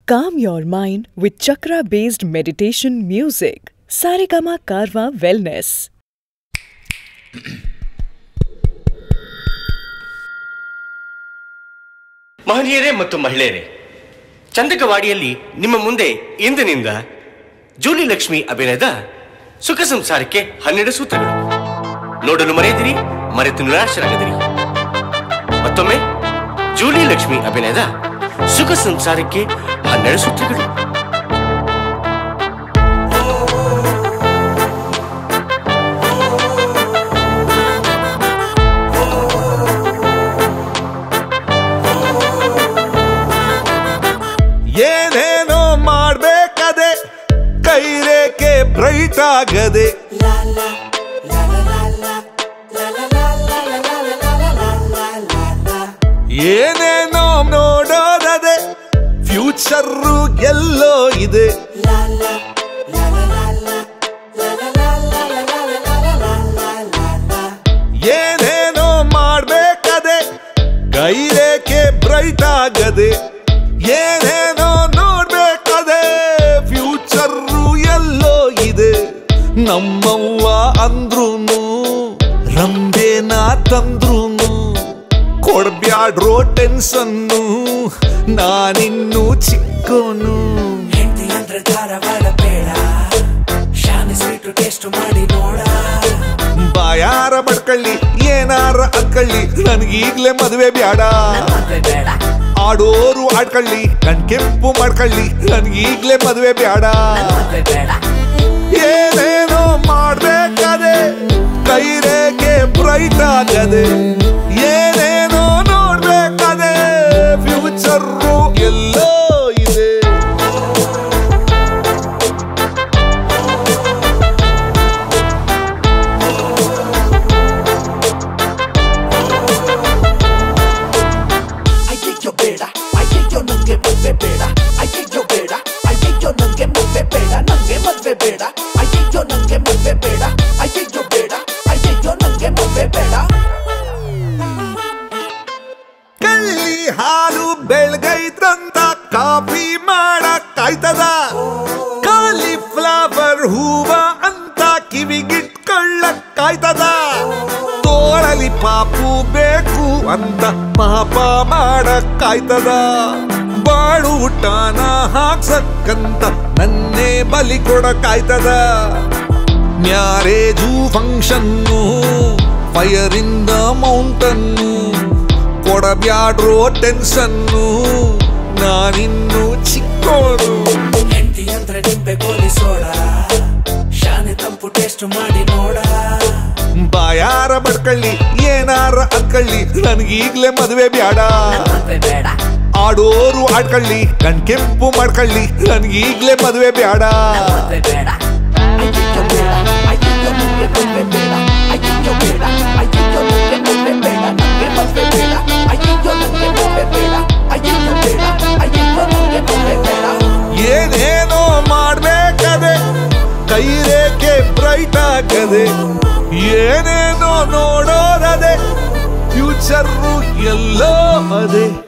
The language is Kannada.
Calm your mind with chakra based meditation music. Saregama Karwa Wellness. ಮಹನೀಯರೇ ಮತ್ತು ಮಹಿಳೆಯರೇ ಚಂದಕವಾಡಿಯಲ್ಲಿ ನಿಮ್ಮ ಮುಂದೆ ಇಂದಿನಿಂದ ಜೂಲಿ ಲಕ್ಷ್ಮಿ ಅಭಿನಯದ ಸುಖ ಸಂಸಾರಕ್ಕೆ ಹನ್ನೆರಡು ಸೂತ್ರಗಳು ನೋಡಲು ಮರೆಯದಿರಿ ಮರೆತು ನಿರಾಶರಾಗದಿರಿ ಮತ್ತೊಮ್ಮೆ ಜೂಲಿ ಲಕ್ಷ್ಮಿ ಅಭಿನಯದ ಸುಖ ಸಂಸಾರಕ್ಕೆ ಹನ್ನೆರಡು ಸೂತ್ರಗಳು ಏನೇನೋ ಮಾಡ್ಬೇಕದೆ ಕೈ ರೇಖೆ ಬ್ರೈಟ್ ಆಗದೆ ಏನೇನೋ ನೋಡೋದದೆ ಫ್ಯೂಚರ್ ಎಲ್ಲೋ ಇದೆ ಏನೇನೋ ಮಾಡ್ಬೇಕದೆ ಕೈ ರೇಖೆ ಬ್ರೈಟ್ ಆಗದೆ ಏನೇನೋ ನೋಡ್ಬೇಕದೆ ಫ್ಯೂಚರ್ ಎಲ್ಲೋ ಇದೆ ನಮ್ಮವ್ವ ಅಂದ್ರೂನು ರಂಬೇನ ತಂದ್ರೂನು ಕೊಡ್ಬ್ಯಾಡ್ರೋ ಟೆನ್ಸನ್ನು ನಾನಿನ್ನು ಚಿಕ್ಕೋನು ಹೆಂಡತಿ ಅಂದ್ರೆ ಧಾರವಾಡ ಬೇಡ ಶಾನೆ ಸ್ವೀಟು ಟೇಸ್ಟ್ ಮಾಡಿ ನೋಡ ಬಾಯಾರ ಬಡ್ಕಳ್ಳಿ ಏನಾರ ಅನ್ಕಳ್ಳಿ ನನ್ಗೀಗ್ಲೇ ಮದುವೆ ಬ್ಯಾಡ ಮದ್ವೆ ಬೇಡ ಆಡೋರು ಆಡ್ಕಳ್ಳಿ ಕಣ್ ಕೆಂಪು ಮಾಡ್ಕಳ್ಳಿ ನನ್ಗೀಗ್ಲೇ ಮದುವೆ ಬ್ಯಾಡ ಮದ್ವೆ ಬೇಡ ಏನೇನೋ ಮಾಡ್ಬೇಕಾದೆ ಕೈ ರೇಖೆ ಬ್ರೈಟ್ ಆಗದೆ ಏನೇನೋ ನೋಡ್ಬೇಕಾದೆ ಫ್ಯೂಚರ್ ಎಲ್ಲೋ ಇದೆ ಅಯ್ಯಯ್ಯೋ ಬೇಡ ಅಯ್ಯಯ್ಯೋ ನಂಗೆ ಮದ್ವೆ ಬೇಡ ಅಯ್ಯಯ್ಯೋ ಬೇಡ ಅಯ್ಯಯ್ಯೋ ನಂಗೆ ಮದ್ವೆ ಬೇಡ ನಂಗೆ ಮದ್ವೆ ಬೇಡ ಅಯ್ಯಯ್ಯೋ ನಂಗೆ ಮದ್ವೆ ಬೇಡ ಅಯ್ಯಯ್ಯೋ ಬೇಡ ಅಯ್ಯಯ್ಯೋ ನಂಗೆ ಮದ್ವೆ ಬೇಡ ಕಳ್ಳಿ ಹಾಲು ಬೆಳ್ಗೈತ್ರಂತ ಕಾಫಿ ಮಾಡಕ್ ಕಾಯ್ತದ ಕಾಲಿಫ್ಲವರ್ ಹೂವ ಅಂತ ಕಿವಿಗಿಟ್ಕೊಳ್ಳಕ್ ಕಾಯ್ತದ ತೋಳಲಿ ಪಾಪು ಬೇಕು ಅಂತ ಪಾಪ ಮಾಡಕ್ ಕಾಯ್ತದ ಬಾಳು ಊಟನ ಹಾಕ್ಸಕ್ಕಂತ ನನ್ನೇ ಬಲಿ ಕೊಡಕ್ಕಾಯ್ತದ marriage function fire in the mountain ಕೊಡಬ್ಯಾಡ್ರೋ ಟೆನ್ಸನ್ನು ನಾನಿನ್ನು ಚಿಕ್ಕೋನು ಹೆಂಡತಿ ಅಂದ್ರೆ ನಿಂಬೆ ಗೋಲಿ ಸೋಡ ಶಾನೆ ತಂಪು ಟೇಸ್ಟ್ ಮಾಡಿ ನೋಡ ಬಾಯಾರ ಬಡ್ಕಳ್ಳಿ ಏನಾರ ಅನ್ಕಳ್ಳಿ ನನ್ಗೀಗ್ಲೇ ಮದುವೆ ಬ್ಯಾಡ ಮದ್ವೆ ಬೇಡ ಆಡೋರು ಆಡ್ಕಳ್ಳಿ ಕಣ್ ಕೆಂಪು ಮಾಡ್ಕಳ್ಳಿ ನನ್ಗೀಗ್ಲೇ ಮದುವೆ ಬ್ಯಾಡ ಮದ್ವೆ ಬೇಡ ಅಯ್ಯಯ್ಯೋ ಬೇಡ ಅಯ್ಯಯ್ಯೋ ನಂಗೆ ಮದ್ವೆ ಬೇಡ ಅಯ್ಯಯ್ಯೋ ಬೇಡ ಅಯ್ಯಯ್ಯೋ ನಂಗೆ ಮದ್ವೆ ಬೇಡ ನಂಗೆ ಮದ್ವೆ ಬೇಡ ಅಯ್ಯಯ್ಯೋ ನಂಗೆ ಮದ್ವೆ ಬೇಡ ಅಯ್ಯಯ್ಯೋ ಬೇಡ ಅಯ್ಯಯ್ಯೋ ನಂಗೆ ಮದ್ವೆ ಬೇಡ ಏನೇನೋ ಮಾಡ್ಬೇಕದೆ ಕೈ ರೇಖೆ ಬ್ರೈಟ್ ಆಗದೆ ಏನೇನೋ ನೋಡೋದದೆ ಫ್ಯೂಚರ್ ಎಲ್ಲೋ ಅದೇ